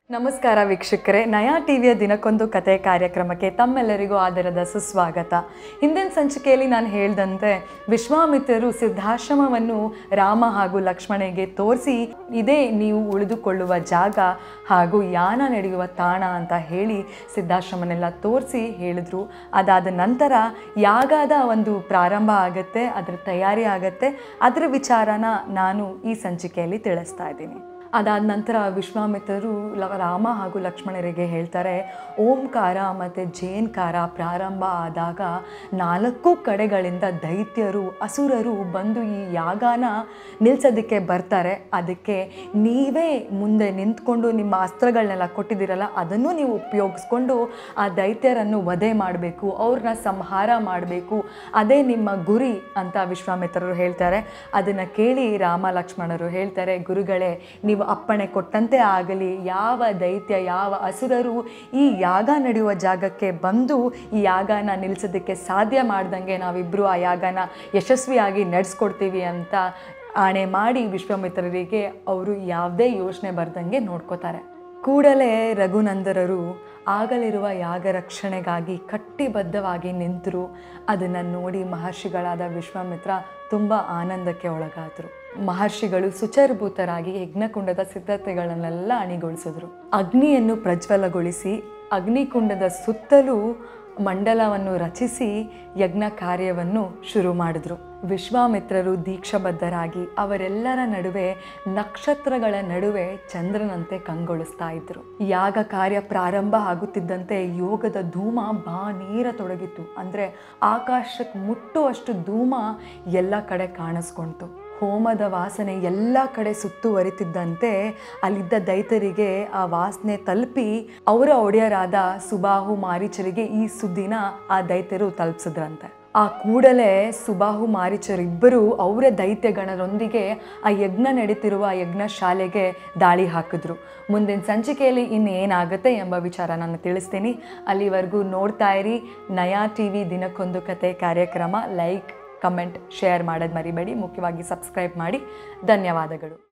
ನಮಸ್ಕಾರ ವೀಕ್ಷಕರೇ ನಯಾ ಟಿವಿಯ ದಿನಕ್ಕೊಂದು ಕತೆ ಕಾರ್ಯಕ್ರಮಕ್ಕೆ ತಮ್ಮೆಲ್ಲರಿಗೂ ಆದರದ ಸುಸ್ವಾಗತ ಹಿಂದಿನ ಸಂಚಿಕೆಯಲ್ಲಿ ನಾನು ಹೇಳ್ದಂತೆ ವಿಶ್ವಾಮಿತ್ರರು ಸಿದ್ಧಾಶ್ರಮವನ್ನು ರಾಮ ಹಾಗೂ ಲಕ್ಷ್ಮಣನಿಗೆ ತೋರಿಸಿ ಇದೇ ನೀವು ಉಳಿದುಕೊಳ್ಳುವ ಜಾಗ ಹಾಗೂ ಯಾನ ನಡೆಯುವ ತಾಣ ಅಂತ ಹೇಳಿ ಸಿದ್ಧಾಶ್ರಮನೆಲ್ಲ ತೋರಿಸಿ ಹೇಳಿದ್ರು ಅದಾದ ನಂತರ ಯಾಗದ ಒಂದು ಪ್ರಾರಂಭ ಆಗುತ್ತೆ ಅದರ ತಯಾರಿ ಆಗುತ್ತೆ ಅದರ ವಿಚಾರನ ನಾನು ಈ ಸಂಚಿಕೆಯಲ್ಲಿ ತಿಳಿಸ್ತಾ ಇದ್ದೀನಿ ಅದಾದ ನಂತರ ವಿಶ್ವಾಮಿತ್ರರು ಲ ರಾಮ ಹಾಗೂ ಲಕ್ಷ್ಮಣರಿಗೆ ಹೇಳ್ತಾರೆ ಓಂಕಾರ ಮತ್ತು ಜೇನ್ಕಾರ ಪ್ರಾರಂಭ ಆದಾಗ ನಾಲ್ಕು ಕಡೆಗಳಿಂದ ದೈತ್ಯರು ಅಸುರರು ಬಂದು ಈ ಯಾಗನ ನಿಲ್ಸೋದಕ್ಕೆ ಬರ್ತಾರೆ ಅದಕ್ಕೆ ನೀವೇ ಮುಂದೆ ನಿಂತ್ಕೊಂಡು ನಿಮ್ಮ ಅಸ್ತ್ರಗಳನ್ನೆಲ್ಲ ಕೊಟ್ಟಿದ್ದೀರಲ್ಲ ಅದನ್ನು ನೀವು ಉಪಯೋಗಿಸ್ಕೊಂಡು ಆ ದೈತ್ಯರನ್ನು ವಧೆ ಮಾಡಬೇಕು ಅವ್ರನ್ನ ಸಂಹಾರ ಮಾಡಬೇಕು ಅದೇ ನಿಮ್ಮ ಗುರಿ ಅಂತ ವಿಶ್ವಾಮಿತ್ರರು ಹೇಳ್ತಾರೆ ಅದನ್ನು ಕೇಳಿ ರಾಮ ಲಕ್ಷ್ಮಣರು ಹೇಳ್ತಾರೆ ಗುರುಗಳೇ ನೀವು ಅಪ್ಪಣೆ ಕೊಟ್ಟಂತೆ ಆಗಲಿ ಯಾವ ದೈತ್ಯ ಯಾವ ಅಸುರರು ಈ ಯಾಗ ನಡೆಯುವ ಜಾಗಕ್ಕೆ ಬಂದು ಈ ಯಾಗನ ನಿಲ್ಲಿಸೋದಕ್ಕೆ ಸಾಧ್ಯ ಮಾಡ್ದಂಗೆ ನಾವಿಬ್ಬರು ಆ ಯಾಗನ ಯಶಸ್ವಿಯಾಗಿ ನಡೆಸ್ಕೊಡ್ತೀವಿ ಅಂತ ಆಣೆ ಮಾಡಿ ವಿಶ್ವಾಮಿತ್ರರಿಗೆ ಅವರು ಯಾವುದೇ ಯೋಚನೆ ಬರ್ದಂಗೆ ನೋಡ್ಕೋತಾರೆ ಕೂಡಲೇ ರಘುನಂದರರು ಆಗಲಿರುವ ಯಾಗ ರಕ್ಷಣೆಗಾಗಿ ಕಟ್ಟಿಬದ್ಧವಾಗಿ ನಿಂತರು ಅದನ್ನು ನೋಡಿ ಮಹರ್ಷಿಗಳಾದ ವಿಶ್ವಾಮಿತ್ರ ತುಂಬ ಆನಂದಕ್ಕೆ ಒಳಗಾದರು ಮಹರ್ಷಿಗಳು ಸುಚರ್ಭೂತರಾಗಿ ಯಜ್ಞಕುಂಡದ ಸಿದ್ಧತೆಗಳನ್ನೆಲ್ಲ ಅಣಿಗೊಳಿಸಿದ್ರು ಅಗ್ನಿಯನ್ನು ಪ್ರಜ್ವಲಗೊಳಿಸಿ ಅಗ್ನಿಕುಂಡದ ಸುತ್ತಲೂ ಮಂಡಲವನ್ನು ರಚಿಸಿ ಯಜ್ಞ ಕಾರ್ಯವನ್ನು ಶುರು ಮಾಡಿದ್ರು ವಿಶ್ವಾಮಿತ್ರರು ದೀಕ್ಷಾಬದ್ಧರಾಗಿ ಅವರೆಲ್ಲರ ನಡುವೆ ನಕ್ಷತ್ರಗಳ ನಡುವೆ ಚಂದ್ರನಂತೆ ಕಂಗೊಳಿಸ್ತಾ ಇದ್ರು ಯಾಗ ಕಾರ್ಯ ಪ್ರಾರಂಭ ಆಗುತ್ತಿದ್ದಂತೆ ಯೋಗದ ಧೂಮ ಬಾ ನೀರತೊಡಗಿತ್ತು ಅಂದರೆ ಆಕಾಶಕ್ಕೆ ಮುಟ್ಟುವಷ್ಟು ಧೂಮ ಎಲ್ಲ ಕಡೆ ಕಾಣಿಸ್ಕೊಂತು ಹೋಮದ ವಾಸನೆ ಎಲ್ಲ ಕಡೆ ಸುತ್ತುವರಿತಿದ್ದಂತೆ ಅಲ್ಲಿದ್ದ ದೈತರಿಗೆ ಆ ವಾಸನೆ ತಲುಪಿ ಅವರ ಒಡೆಯರಾದ ಸುಬಾಹು ಮಾರೀಚರಿಗೆ ಈ ಸುದ್ದಿನ ಆ ದೈತ್ಯರು ತಲುಪಿಸಿದ್ರಂತೆ ಆ ಕೂಡಲೇ ಸುಬಾಹು ಮಾರೀಚರಿಬ್ಬರು ಅವರ ದೈತ್ಯ ಗಣರೊಂದಿಗೆ ಆ ಯಜ್ಞ ನಡೀತಿರುವ ಯಜ್ಞ ಶಾಲೆಗೆ ದಾಳಿ ಹಾಕಿದ್ರು ಮುಂದಿನ ಸಂಚಿಕೆಯಲ್ಲಿ ಇನ್ನೇನಾಗುತ್ತೆ ಎಂಬ ವಿಚಾರ ನಾನು ತಿಳಿಸ್ತೀನಿ ಅಲ್ಲಿವರೆಗೂ ನೋಡ್ತಾ ಇರಿ ನಯಾ ಟಿ ವಿ ದಿನಕ್ಕೊಂದು ಕತೆ ಕಾರ್ಯಕ್ರಮ ಲೈಕ್ ಕಮೆಂಟ್ ಶೇರ್ ಮಾಡೋದು ಮರಿಬೇಡಿ ಮುಖ್ಯವಾಗಿ ಸಬ್ಸ್ಕ್ರೈಬ್ ಮಾಡಿ ಧನ್ಯವಾದಗಳು